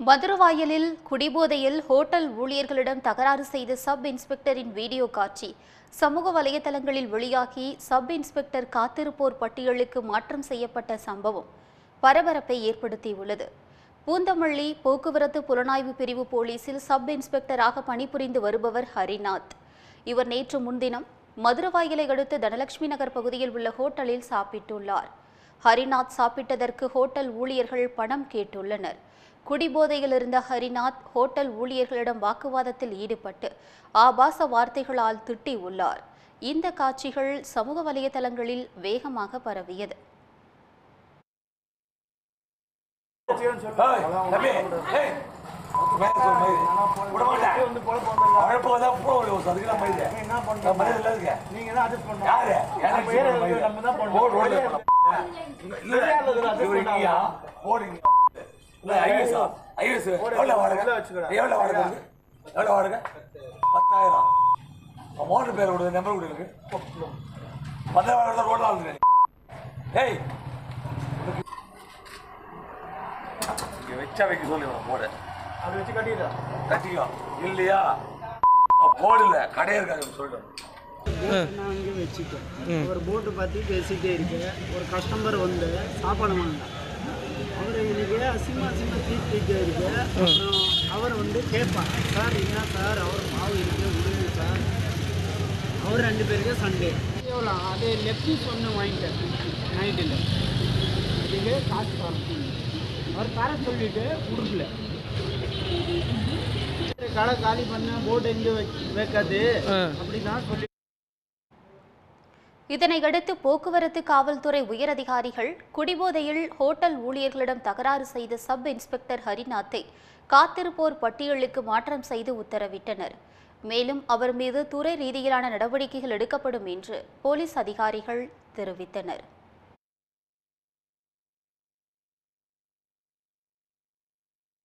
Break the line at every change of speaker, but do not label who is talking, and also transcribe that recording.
மதுரவாயலில் குடிபோதையில் ஹோட்டல் ஊழியர்களிடம் தகராறு செய்த சப் இன்ஸ்பெக்டரின் வீடியோ காட்சி சமூக வலைதளங்களில் வெளியாகி சப் இன்ஸ்பெக்டர் காத்திருப்போர் பட்டியலுக்கு மாற்றம் செய்யப்பட்ட சம்பவம் பரபரப்பை ஏற்படுத்தியுள்ளது பூந்தமல்லி போக்குவரத்து புலனாய்வு பிரிவு போலீசில் சப் இன்ஸ்பெக்டராக பணிபுரிந்து வருபவர் ஹரிநாத் இவர் நேற்று முன்தினம் மதுரவாயலை அடுத்த தனலட்சுமி நகர் பகுதியில் உள்ள ஹோட்டலில் சாப்பிட்டுள்ளார் ஹரிநாத் சாப்பிட்டதற்கு ஹோட்டல் ஊழியர்கள் பணம் கேட்டுள்ளனர் குடிபோதையில் இருந்த ஹரிநாத் ஹோட்டல் ஊழியர்களிடம் வாக்குவாதத்தில் ஈடுபட்டு ஆபாச வார்த்தைகளால் திட்டியுள்ளார் இந்த காட்சிகள் சமூக வலைதளங்களில் வேகமாக பரவியது
ஏய், தம்பி, ஏய், மேல சொல்லு, மயிரு. விட மாட்டேன். உழைப்பு வந்தா பூ விடு, அதுக்கு நான் மயிரு. நான் மயிரு இல்ல இருக்கேன். யாரு? எனக்கு சொல்லுங்க, மயிரு. போடு, ஓடு. இல்ல, இவரு இங்கேயா? போடு இங்க. இல்ல, IAS ஆ? IAS. எவ்வளவு வாடகை? எவ்வளவு வாடகை இருக்கு? எவ்வளவு வாடகை? பத்தாயிரம். உன் மோட்டர் பேர் விடு, நம்பர் விடு எனக்கு. பத்தாயிரம் வாடகை தான் ரோட்ல ஆளுங்க. ஏய் இங்க வச்சா வைக்க சொல்லி இவனை போடு கட்டிக்கோ இல்லையா போடல கடையே இருக்காது சொல்லிட்டு
நான் அங்கே வச்சுட்டேன் ஒரு போட்டு பார்த்து பேசிகிட்டே இருக்கேன் ஒரு கஸ்டமர் வந்து சாப்பாடு வாங்கினார் அவர் எனக்கு அசிமா அசிமா தீர்த்திட்டே இருக்கு அப்புறம் அவர் வந்து கேட்பார் சார் என்ன சார் அவர் மாவு இருக்கு விடுங்க சார் அவர் ரெண்டு பேருக்கு சண்டே எவ்வளோ அது லெஃப்ட் பீஸ் ஒன்று வாங்கிட்டேன் நைட்டில் அதுக்கு காசு தரணும் அவர் தர சொல்லிட்டு கொடுக்கல கடை காலி பண்ண போட்டு எங்கே வைக்காது அப்படிதான் சொல்லி
இதனையடுத்து போக்குவரத்து காவல்துறை உயரதிகாரிகள் குடிபோதையில் ஹோட்டல் ஊழியர்களிடம் தகராறு செய்த சப் இன்ஸ்பெக்டர் ஹரிநாத்தை காத்திருப்போர் பட்டியலுக்கு மாற்றம் செய்து உத்தரவிட்டனர் மேலும் அவர் மீது துறை ரீதியிலான நடவடிக்கைகள் எடுக்கப்படும் என்று போலீஸ் அதிகாரிகள் தெரிவித்தனர்